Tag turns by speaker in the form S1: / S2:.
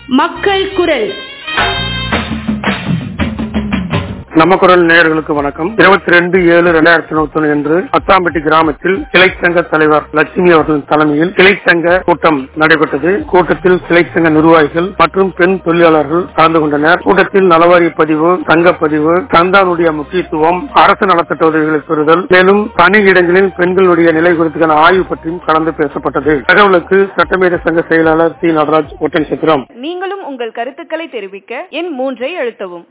S1: மக்கள் குரல்
S2: நம்ம குரல் நேயர்களுக்கு வணக்கம் இருபத்தி ரெண்டு ஏழு ரெண்டாயிரத்தி இருபத்தி ஒன்று என்று அத்தாம்பட்டி கிராமத்தில் கிளை சங்க தலைவர் லட்சுமி அவர்களின் தலைமையில் கிளை சங்க கூட்டம் நடைபெற்றது கூட்டத்தில் கிளை சங்க நிர்வாகிகள் மற்றும் பெண் தொழிலாளர்கள் கலந்து கொண்டனர் கூட்டத்தில் நலவாரிய பதிவு சங்க பதிவு சந்தானுடைய முக்கியத்துவம் அரசு நலத்திட்ட உதவிகளை பெறுதல் மேலும் பணியிடங்களில் பெண்களுடைய நிலை குறித்தான ஆய்வு பற்றியும் கலந்து பேசப்பட்டது தகவலுக்கு சட்டமேத சங்க செயலாளர் சி நடராஜ் ஒட்டன் சித்திரம்
S3: நீங்களும் உங்கள் கருத்துக்களை தெரிவிக்க எண் மூன்றை அழுத்தவும்